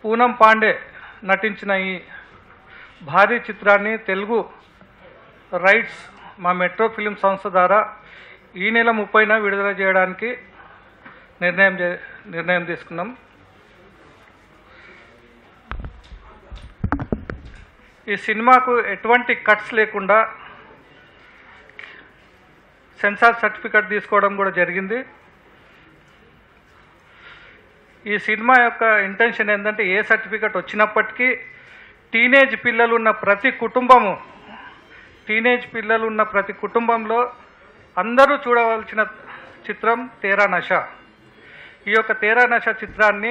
పూనం పాండే నటించిన ఈ భారీ చిత్రాన్ని తెలుగు రైట్స్ మా మెట్రో ఫిలిం సంస్థ ద్వారా ఈ నెల ముప్పైన విడుదల చేయడానికి నిర్ణయం చే నిర్ణయం తీసుకున్నాం ఈ సినిమాకు ఎటువంటి కట్స్ లేకుండా సెన్సార్ సర్టిఫికెట్ తీసుకోవడం కూడా జరిగింది ఈ సినిమా యొక్క ఇంటెన్షన్ ఏంటంటే ఏ సర్టిఫికెట్ వచ్చినప్పటికీ టీనేజ్ పిల్లలు ఉన్న ప్రతి కుటుంబము టీనేజ్ పిల్లలు ఉన్న ప్రతి కుటుంబంలో అందరూ చూడవలసిన చిత్రం తేరా నష ఈ యొక్క తేరా నష చిత్రాన్ని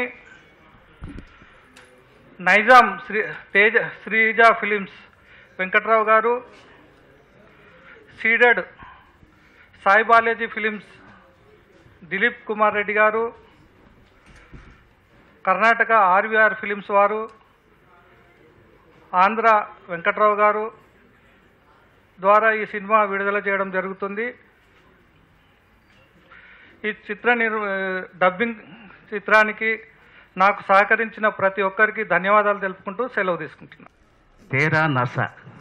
నైజాం శ్రీ తేజ శ్రీజ ఫిలిమ్స్ వెంకట్రావు గారు సీడెడ్ సాయి బాలాజీ ఫిలిమ్స్ దిలీప్ కుమార్ రెడ్డి గారు కర్ణాటక ఆర్వీఆర్ ఫిలిమ్స్ వారు ఆంధ్ర వెంకట్రావు గారు ద్వారా ఈ సినిమా విడుదల చేయడం జరుగుతుంది ఈ చిత్ర నిర్ డబ్బింగ్ చిత్రానికి నాకు సహకరించిన ప్రతి ఒక్కరికి ధన్యవాదాలు తెలుపుకుంటూ సెలవు తీసుకుంటున్నాను తేరా నస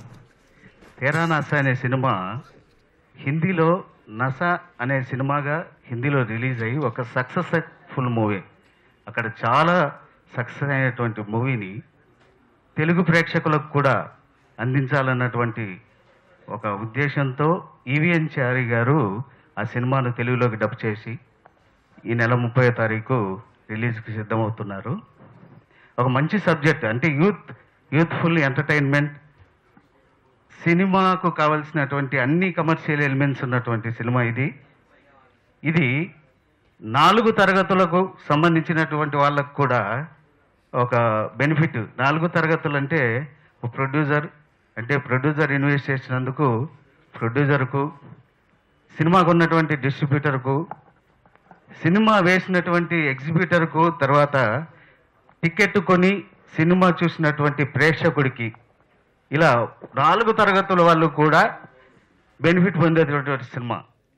తేరా నస అనే సినిమా హిందీలో నస అనే సినిమాగా హిందీలో రిలీజ్ అయ్యి ఒక సక్సెస్ఫుల్ మూవీ అక్కడ చాలా సక్సెస్ అయినటువంటి మూవీని తెలుగు ప్రేక్షకులకు కూడా అందించాలన్నటువంటి ఒక ఉద్దేశంతో ఈవిఎన్ చారి గారు ఆ సినిమాను తెలుగులోకి డబ్ చేసి ఈ నెల ముప్పై తారీఖు రిలీజ్కి సిద్ధమవుతున్నారు ఒక మంచి సబ్జెక్ట్ అంటే యూత్ యూత్ఫుల్ ఎంటర్టైన్మెంట్ సినిమాకు కావలసినటువంటి అన్ని కమర్షియల్ ఎలిమెంట్స్ ఉన్నటువంటి సినిమా ఇది ఇది నాలుగు తరగతులకు సంబంధించినటువంటి వాళ్ళకు కూడా ఒక బెనిఫిట్ నాలుగు తరగతులు అంటే ఒక ప్రొడ్యూసర్ అంటే ప్రొడ్యూసర్ ఇన్వెస్ట్ చేసినందుకు ప్రొడ్యూసర్కు సినిమాకు ఉన్నటువంటి డిస్ట్రిబ్యూటర్కు సినిమా వేసినటువంటి ఎగ్జిబిటర్కు తర్వాత టికెట్ కొని సినిమా చూసినటువంటి ప్రేక్షకుడికి ఇలా నాలుగు తరగతుల వాళ్ళు కూడా బెనిఫిట్ పొందేటటువంటి సినిమా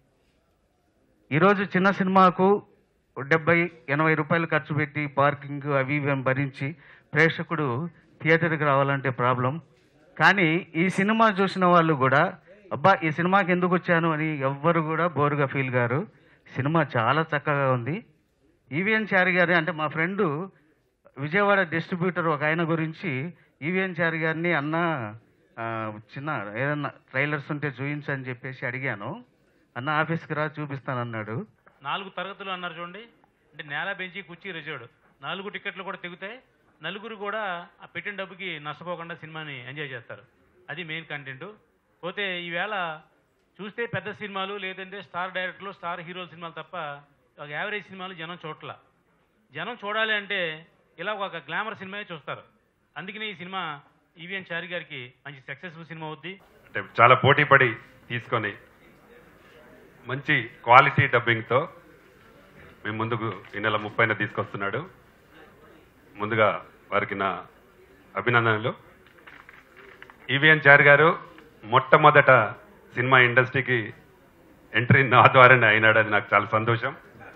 ఈరోజు చిన్న సినిమాకు డెబ్బై ఎనభై రూపాయలు ఖర్చు పెట్టి పార్కింగ్ అవి ఇవి భరించి ప్రేక్షకుడు థియేటర్కి రావాలంటే ప్రాబ్లం కానీ ఈ సినిమా చూసిన వాళ్ళు కూడా అబ్బా ఈ సినిమాకి ఎందుకు వచ్చాను అని ఎవ్వరు కూడా బోరుగా ఫీల్ గారు సినిమా చాలా చక్కగా ఉంది ఈవీఎన్ చారి గారి అంటే మా ఫ్రెండు విజయవాడ డిస్ట్రిబ్యూటర్ ఒక ఆయన గురించి ఈవీఎన్ చారి గారిని అన్న ఆ, చిన్న ఏదన్నా ట్రైలర్స్ ఉంటే చూపించని చెప్పేసి అడిగాను అన్న ఆఫీస్కి రా చూపిస్తానన్నాడు నాలుగు తరగతులు అన్నారు చూడండి అంటే నేల బెంచి కుర్చీ రిజర్వ్డ్ నాలుగు టికెట్లు కూడా తెగుతాయి నలుగురు కూడా ఆ పెట్టిన డబ్బుకి నష్టపోకుండా సినిమాని ఎంజాయ్ చేస్తారు అది మెయిన్ కంటెంట్ పోతే ఈవేళ చూస్తే పెద్ద సినిమాలు లేదంటే స్టార్ డైరెక్టర్లు స్టార్ హీరోల సినిమాలు తప్ప ఒక యావరేజ్ సినిమాలు జనం చూడట్ల జనం చూడాలి అంటే ఇలా ఒక గ్లామర్ సినిమాయే చూస్తారు అందుకనే ఈ సినిమా ఈవీఎన్ చారి గారికి మంచి సక్సెస్ఫుల్ సినిమా అవుద్ది అంటే చాలా పోటీ పడి తీసుకొని మంచి క్వాలిటీ డబ్బింగ్తో మేము ముందుకు ఈ నెల ముప్పైన తీసుకొస్తున్నాడు ముందుగా వారికి నా అభినందనలు ఈవీఎన్ చారి గారు మొట్టమొదట సినిమా ఇండస్ట్రీకి ఎంట్రీ నా ద్వారానే అయినాడు అది నాకు చాలా సంతోషం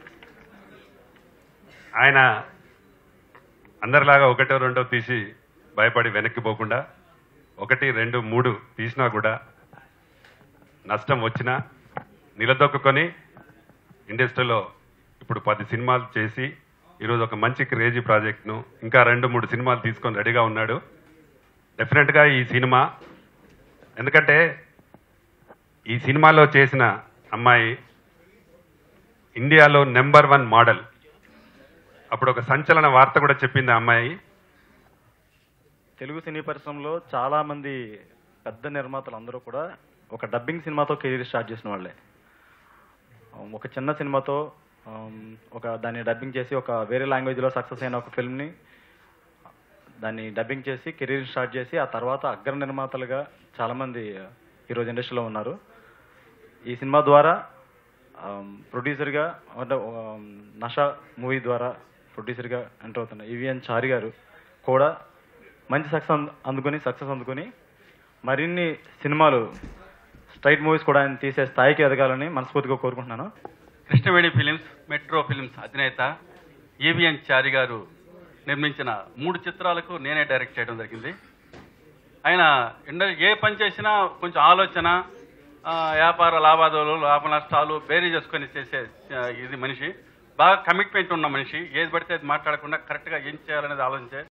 ఆయన అందరిలాగా ఒకటో రెండో తీసి భయపడి వెనక్కి పోకుండా ఒకటి రెండు మూడు తీసినా కూడా నష్టం వచ్చినా నిలదొక్కుని ఇండస్ట్రీలో ఇప్పుడు పది సినిమాలు చేసి ఈరోజు ఒక మంచి క్రేజీ ప్రాజెక్ట్ను ఇంకా రెండు మూడు సినిమాలు తీసుకొని రెడీగా ఉన్నాడు డెఫినెట్గా ఈ సినిమా ఎందుకంటే ఈ సినిమాలో చేసిన అమ్మాయి ఇండియాలో నెంబర్ వన్ మోడల్ అప్పుడు ఒక సంచలన వార్త కూడా చెప్పింది ఆ అమ్మాయి తెలుగు సినీ పరిశ్రమలో చాలా మంది పెద్ద నిర్మాతలు అందరూ కూడా ఒక డబ్బింగ్ సినిమాతో కెరీర్ స్టార్ట్ చేసిన వాళ్ళే Um, ఒక చిన్న సినిమాతో um, ఒక దాన్ని డబ్బింగ్ చేసి ఒక వేరే లాంగ్వేజ్లో సక్సెస్ అయిన ఒక ఫిల్మ్ని దాన్ని డబ్బింగ్ చేసి కెరీర్ స్టార్ట్ చేసి ఆ తర్వాత అగ్ర నిర్మాతలుగా చాలామంది ఈరోజు ఇండస్ట్రీలో ఉన్నారు ఈ సినిమా ద్వారా ప్రొడ్యూసర్గా అంటే um, నషా మూవీ ద్వారా ప్రొడ్యూసర్గా ఎంటర్ అవుతున్న ఈవిఎన్ చారి గారు కూడా మంచి సక్సెస్ అందుకొని సక్సెస్ అందుకొని మరిన్ని సినిమాలు స్ట్రైట్ మూవీస్ కూడా ఆయన తీసే స్థాయికి ఎదగాలని మనస్ఫూర్తిగా కోరుకుంటున్నాను కృష్ణవేణి ఫిలిమ్స్ మెట్రో ఫిలిమ్స్ అధినేత ఏవిఎన్ చారి గారు నిర్మించిన మూడు చిత్రాలకు నేనే డైరెక్ట్ చేయడం జరిగింది ఆయన ఇండ ఏ పని చేసినా కొంచెం ఆలోచన ఆ, వ్యాపార లావాదేవీలు లాభ నష్టాలు బేరీ చేసుకొని చేసే ఆ, ఇది మనిషి బాగా కమిట్మెంట్ ఉన్న మనిషి ఏది పడితే అది మాట్లాడకుండా కరెక్ట్గా ఏం చేయాలనేది ఆలోచించే